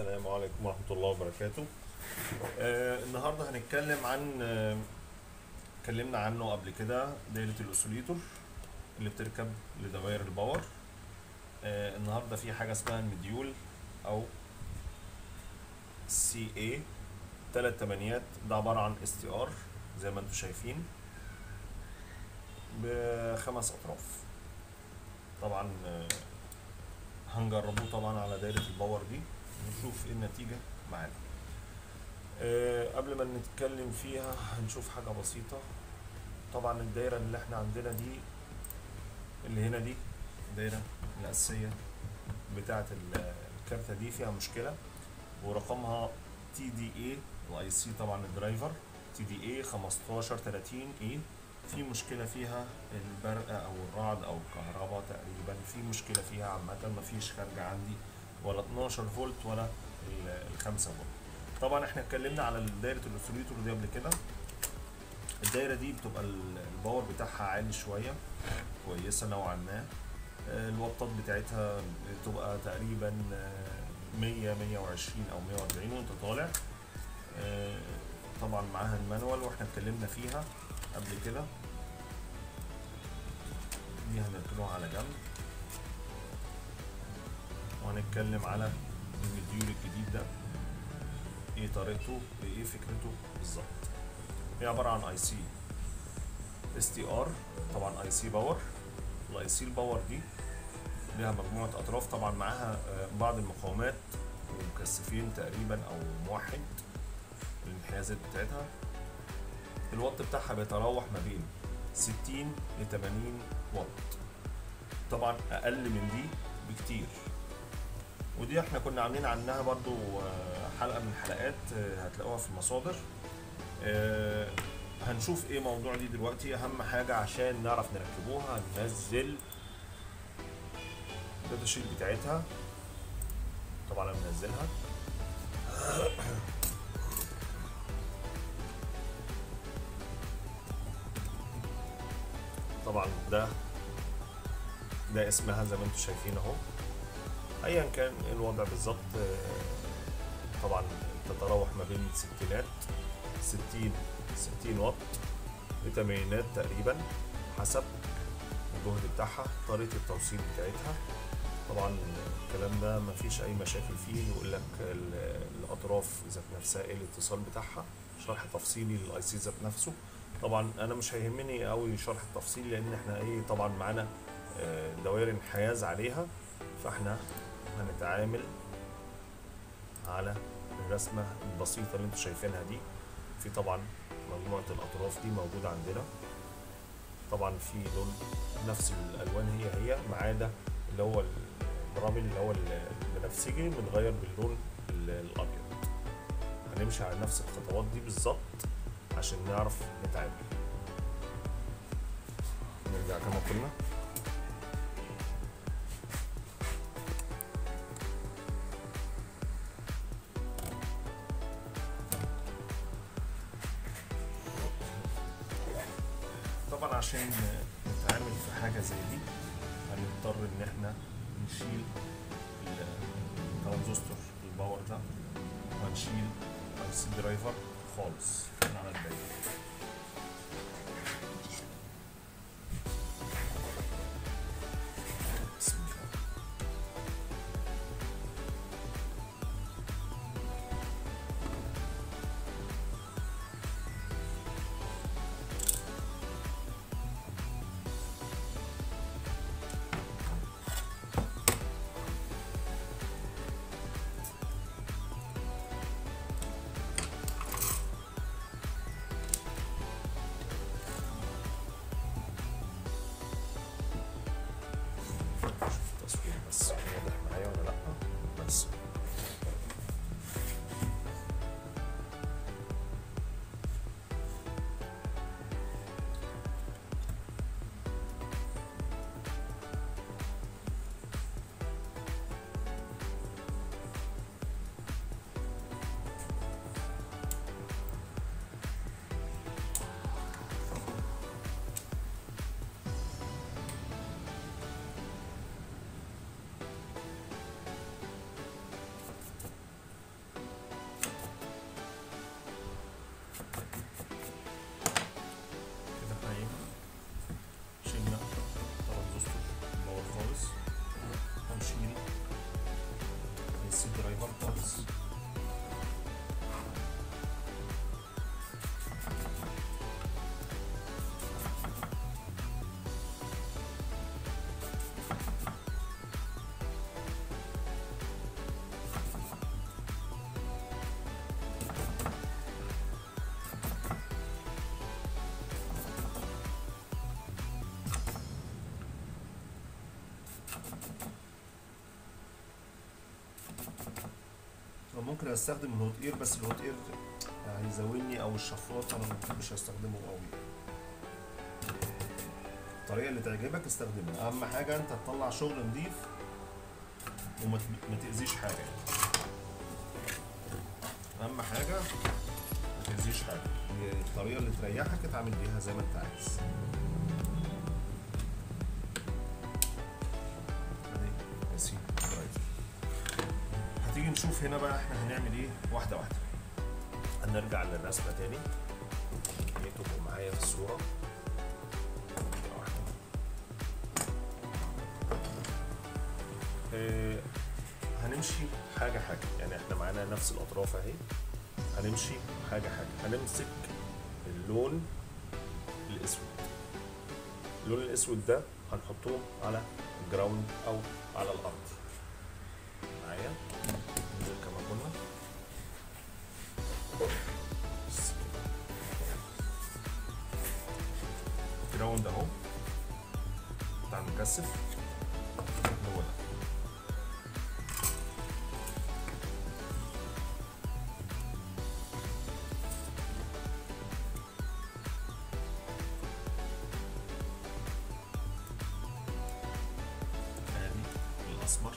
السلام عليكم ورحمة الله وبركاته آه النهاردة هنتكلم عن آه اتكلمنا عنه قبل كده دايرة الأوسيليتور اللي بتركب لدوائر الباور آه النهاردة في حاجة اسمها المديول أو سي اي تلات تمانيات ده عبارة عن اس تي ار زي ما انتم شايفين بخمس أطراف طبعا آه هنجربوه طبعا على دايرة الباور دي ونشوف ايه النتيجة معانا أه قبل ما نتكلم فيها هنشوف حاجة بسيطة طبعا الدايرة اللي احنا عندنا دي اللي هنا دي الدايرة الأساسية بتاعة الكارتة دي فيها مشكلة ورقمها تي دي اي الاي سي طبعا الدرايفر تي دي اي 15 30 اي في مشكلة فيها البرق أو الرعد أو الكهرباء تقريبا في مشكلة فيها عامة مفيش خارج عندي ولا 12 فولت ولا ال 5 فولت طبعا احنا اتكلمنا على دايرة الاوسيليتور دي قبل كده الدايرة دي بتبقى الباور بتاعها عالي شوية كويسة نوعا ما الوطات بتاعتها بتبقى تقريبا 100 120 او 140 وانت طالع طبعا معاها المانوال واحنا اتكلمنا فيها قبل كده دي هنركنوها على جنب وهنتكلم على المديول الجديد ده ايه طريقته وايه فكرته بالظبط هي عبارة عن اي سي اس تي ار طبعا اي سي باور الاي سي الباور دي ليها مجموعة اطراف طبعا معاها بعض المقاومات ومكثفين تقريبا او موحد الانحيازات بتاعتها الوات بتاعها بيتراوح ما بين 60 ل 80 واط طبعا اقل من دي بكتير ودي احنا كنا عاملين عنها برضو حلقه من الحلقات هتلاقوها في المصادر هنشوف ايه موضوع دي دلوقتي اهم حاجه عشان نعرف نركبوها هننزل الداتا شيت بتاعتها طبعا انا منزلها طبعا ده ده اسمها زي ما انتم شايفين اهو ايا كان الوضع بالظبط طبعا تتراوح ما بين الستينات 60 60 واط لتمانينات تقريبا حسب الجهد بتاعها طريقة التوصيل بتاعتها طبعا الكلام ده مفيش اي مشاكل فيه يقول لك الاطراف ذات نفسها ايه الاتصال بتاعها شرح تفصيلي للاي سي ذات نفسه طبعا انا مش هيهمني قوي شرح التفصيل لان احنا ايه طبعا معانا دوائر انحياز عليها فاحنا هنتعامل على الرسمة البسيطة اللي انتوا شايفينها دي في طبعا مجموعة الأطراف دي موجودة عندنا طبعا في لون نفس الألوان هي هي ما عدا اللي هو البرامج اللي هو البنفسجي متغير باللون الأبيض هنمشي على نفس الخطوات دي بالظبط عشان نعرف نتعامل نرجع كما قلنا طبعا عشان نتعامل في حاجة زي دي هنضطر ان احنا نشيل الترانزستور الباور ده وهنشيل السي درايفر خالص من على الدايرة بسم الله ممكن استخدم الهوت اير بس الهوت اير هيزاولني او الشفاط انا ما بحبش استخدمه قوي الطريقه اللي تعجبك استخدمها اهم حاجه انت تطلع شغل نظيف وما ت- ما تاذيش حاجه يعني. اهم حاجه ما تاذيش حاجه هي الطريقه اللي تريحك اتعامل بيها زي ما انت عايز ادي يا سيدي كويس. هتيجي نشوف هنا بقى احنا هنعمل ايه واحده واحده هنرجع للرسمه تاني هي تبقوا معايا في الصوره واحدة. آه، هنمشي حاجة حاجة يعني احنا معانا نفس الأطراف أهي هنمشي حاجة حاجة هنمسك اللون الأسود اللون الأسود ده هنحطه على الجراوند أو على الأرض معايا ننزل كما قلنا بس كده. جراوند أهو بتاع المكثف هو ده ادي الاسمر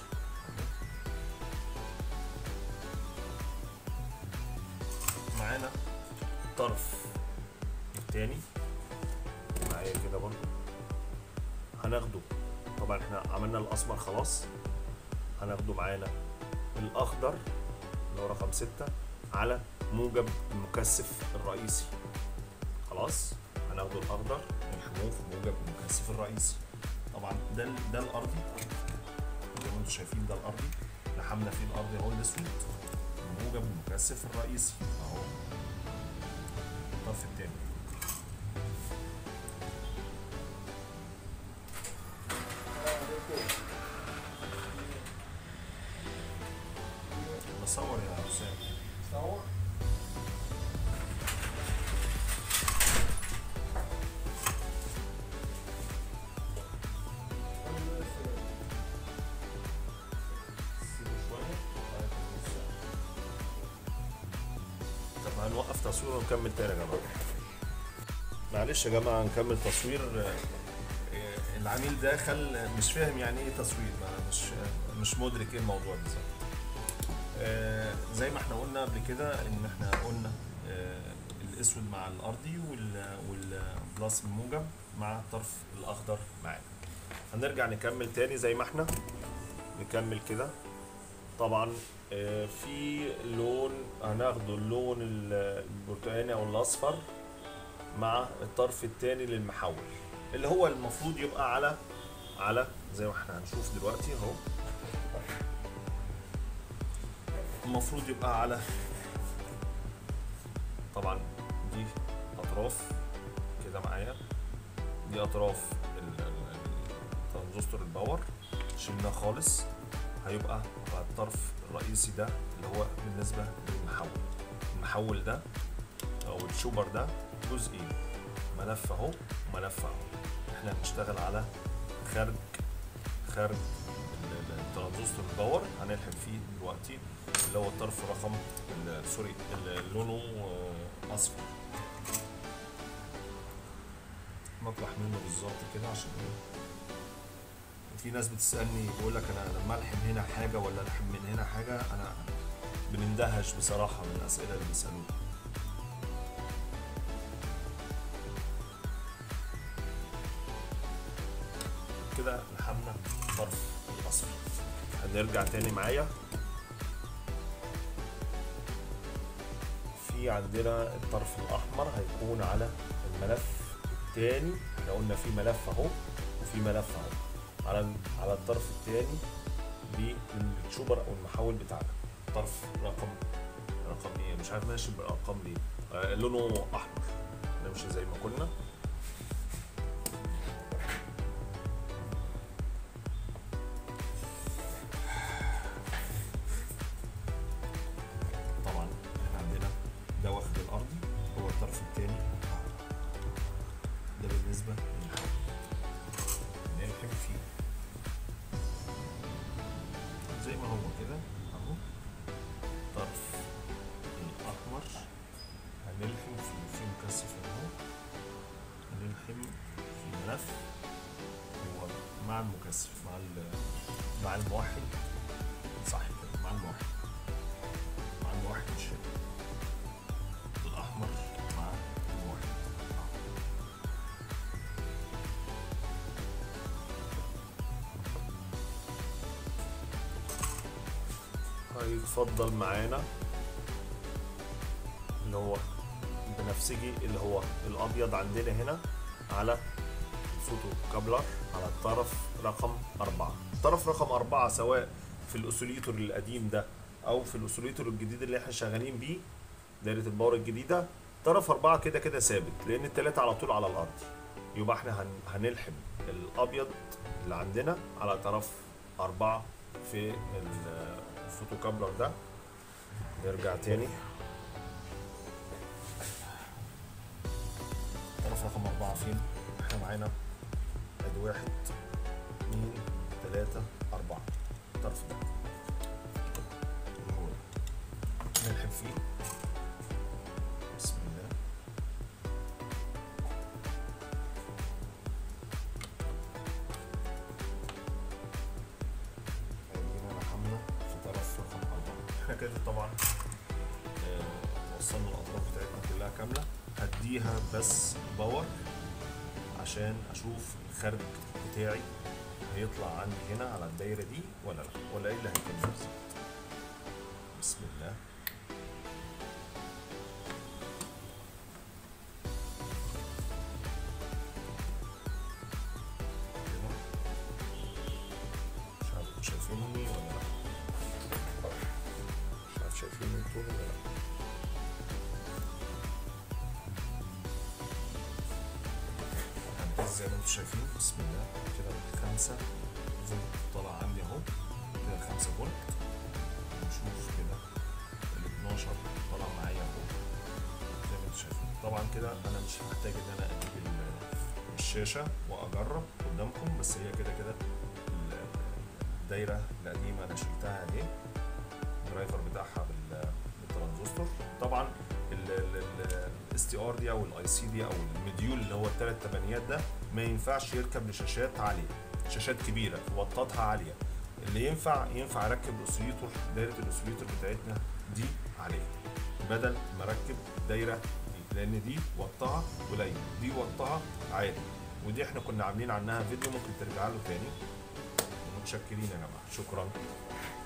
معانا الطرف التاني معايا كده برضو هناخده طبعا احنا عملنا الاسمر خلاص هناخده معانا الاخضر اللي هو رقم ستة على موجب المكثف الرئيسي خلاص هناخده الاخضر نلحموه في موجب المكثف الرئيسي طبعا ده ال- ده الارضي زي ما انتم شايفين ده الارضي لحمنا فيه الارضي اهو الاسود موجب المكثف الرئيسي اهو الطرف التاني بصور يا حسام صور سيبه شوية لغاية ما يوسع. طب هنوقف تصوير ونكمل تاني يا جماعة معلش يا جماعة نكمل تصوير آه، آه، العميل داخل مش فاهم يعني ايه تصوير ما مش مش مدرك ايه الموضوع بالظبط آه، زي ما احنا قلنا قبل كده ان احنا قلنا آه، الاسود مع الارضي وال- والبلاس الموجب مع الطرف الاخضر معانا هنرجع نكمل تاني زي ما احنا نكمل كده طبعا آه، في لون هناخده اللون ال- البرتقاني او الاصفر مع الطرف التاني للمحول اللي هو المفروض يبقى على على زي ما احنا هنشوف دلوقتي اهو المفروض يبقى على طبعا دي اطراف كده معايا دي اطراف ال- ال- الترانزستور الباور شلناه خالص هيبقى على الطرف الرئيسي ده اللي هو بالنسبه للمحول المحول ده او الشوبر ده جزئين ملف اهو وملف اهو احنا هنشتغل على خارج خارج ال- ال- الترانزستور الباور هنلحم فيه دلوقتي اللي هو الطرف رقم ال- سوري اللي لونه آه، اصفر نطلع منه بالظبط كده عشان ايه في ناس بتسالني بيقول لك انا لما الحم هنا حاجه ولا الحم من هنا حاجه انا بنندهش بصراحه من الاسئله اللي بيسالوها كده لحمنا الطرف الاصفر هنرجع تاني معايا في عندنا الطرف الاحمر هيكون على الملف التاني احنا قلنا في ملف اهو وفي ملف اهو على على الطرف التاني للشوبر او المحول بتاعنا طرف رقم رقم ايه مش عارف ماشي بالارقام ليه آه لونه احمر نمشي زي ما قلنا طبعا احنا عندنا ده واخد الارضي هو الطرف التاني ده بالنسبه للمحول نلحم فيه زي ما هو كده اهو طرف هنلحم في في مكثف اهو هنلحم في الملف هو مع المكثف مع ال- مع الموحد صح كده مع الموحد مع الموحد الشائع الأحمر مع الموحد هيتفضل معانا اللي هو بنفسجي اللي هو الأبيض عندنا هنا على فوتو كابلر على الطرف رقم أربعة الطرف رقم أربعة سواء في الأسوليتور القديم ده أو في الأسوليتور الجديد اللي احنا شغالين بيه دايرة الباور الجديدة طرف أربعة كده كده ثابت لأن التلاتة على طول على الأرض يبقى احنا هن... هنلحم الأبيض اللي عندنا على طرف أربعة في ال- الفوتو كابلر ده نرجع تاني طرف رقم أربعة فين؟ احنا معانا ادي واحد اتنين تلاتة أربعة الطرف ده اللي هو ده. نلحم فيه بسم الله ادينا لحمنا في طرف رقم أربعة احنا كده طبعا آه، وصلنا الأطراف بتاعتنا كلها كاملة هديها بس باور عشان اشوف الخرج بتاعي هيطلع عندي هنا على الدايره دي ولا لا ولا ايه اللي هيكون بالظبط بسم الله كده. مش عارف انتوا شايفيني ولا لا مش عارف شايفيني انتوا ولا لا هنقيس زي ما انتم شايفين بسم الله كده الخمسة فولت طالع عندي اهو كده خمسة فولت نشوف كده ال 12 طالع معايا اهو زي ما انتم شايفين طبعا كده انا مش محتاج ان انا اجيب ال- الشاشة واجرب قدامكم بس هي كده كده ال- الدايرة القديمة انا شلتها اهي الدرايفر بتاعها بال- بالترانزستور طبعا الاس تي ار دي او الاي سي دي او المديول اللي هو الثلاث تمانيات ده ما ينفعش يركب لشاشات عاليه شاشات كبيره وطاتها عاليه اللي ينفع ينفع اركب الاوسيليتور دايره الاوسيليتور بتاعتنا دي عليه بدل ما اركب دايره دي لان دي وطها قليل دي وطها عالي ودي احنا كنا عاملين عنها فيديو ممكن ترجع له تاني متشكرين يا جماعه شكرا